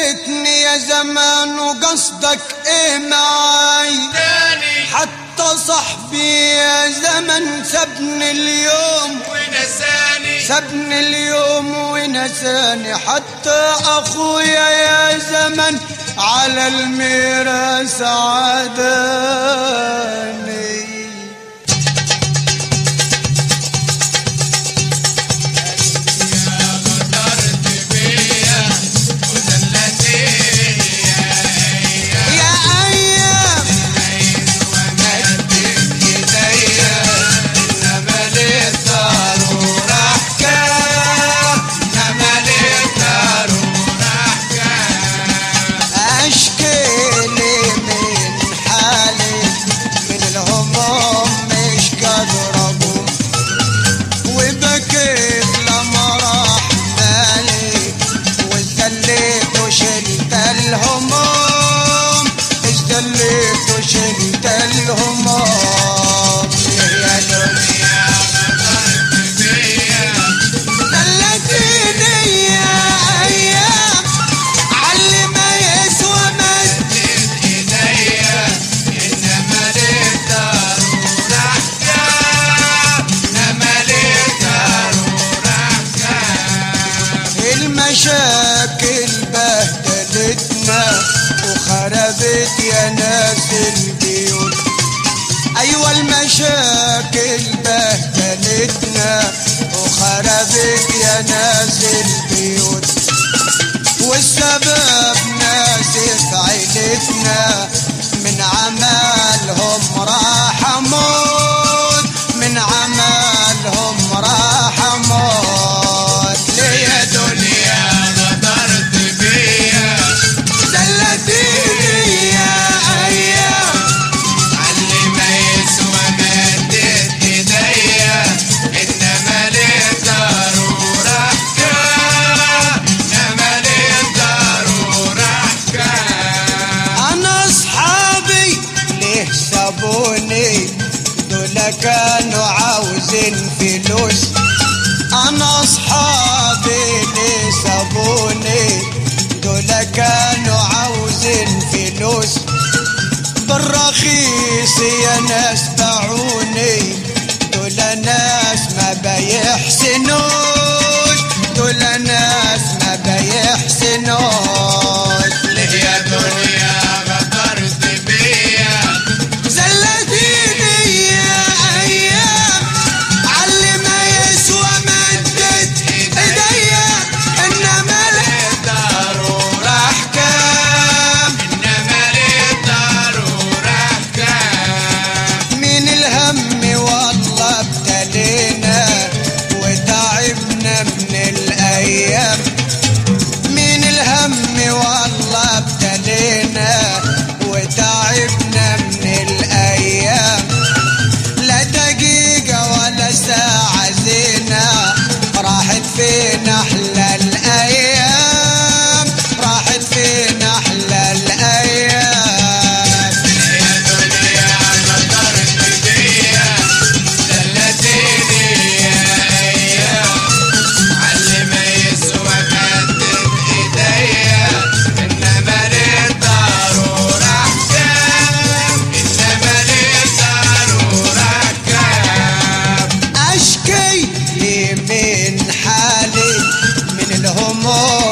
دلتني يا زمان وقصدك ايه معاي تاني حتى صاحبي يا زمن سابني اليوم ونساني سابني اليوم ونساني حتى اخويا يا زمن على الميراث عداني غدرت بيا وذلتني يا ايام ومدت ايديا انما للضرورة احكام انما للضرورة احكام اشكي لي من حالي من الهموم مش قادر اقوم وبكيت لما راح مالي وزليت وشلت الهموم ازدليت وشلت الهموم يا دنيا غدرت بيا خلتيني يا ايام علي ما يسوى مد ايديا انما للضرورة احكام انما للضرورة احكام المشاكل بهدلتنا وخربت يا ناس البيوت ايوه المشاكل بهدلتنا وخربت يا ناس البيوت والسبب ناس في عيلتنا من عمالهم راح اموت من عمالهم راح اموت ليه يا دنيا غدرت بيا زلتيني يا ايام علي ما يسوى مدت ايديا انما للضرورة احكام انما للضرورة احكام انا اصحابي ليه سابوني دول كانوا عاوزين فلوس انا اصحابي ليه سابوني دول كانوا عاوزين فلوس بالرخيص يا ناس باعوني دول ناس ما بيحسنوش دول ناس ما بيحسنوش ليه يا دنيا غدرت بيا زلتيني يا ايام علي ما يسوى مدت ايديا انما للضرورة الاحكام انما للضرورة احكام من الهم والله ابتلينا وتعبنا من الايام من الهم والله ابتلينا وتعبنا من الايام لا دقيقة ولا ساعة زينة راحت فينا احلى الايام راحت فينا احلى الايام يا دنيا غدرت بيا زلتيني يا ايام علي ما يسوى مدت ايديا انما للضرورة احكام انما للضرورة احكام اشكي لي من حالي من الهموم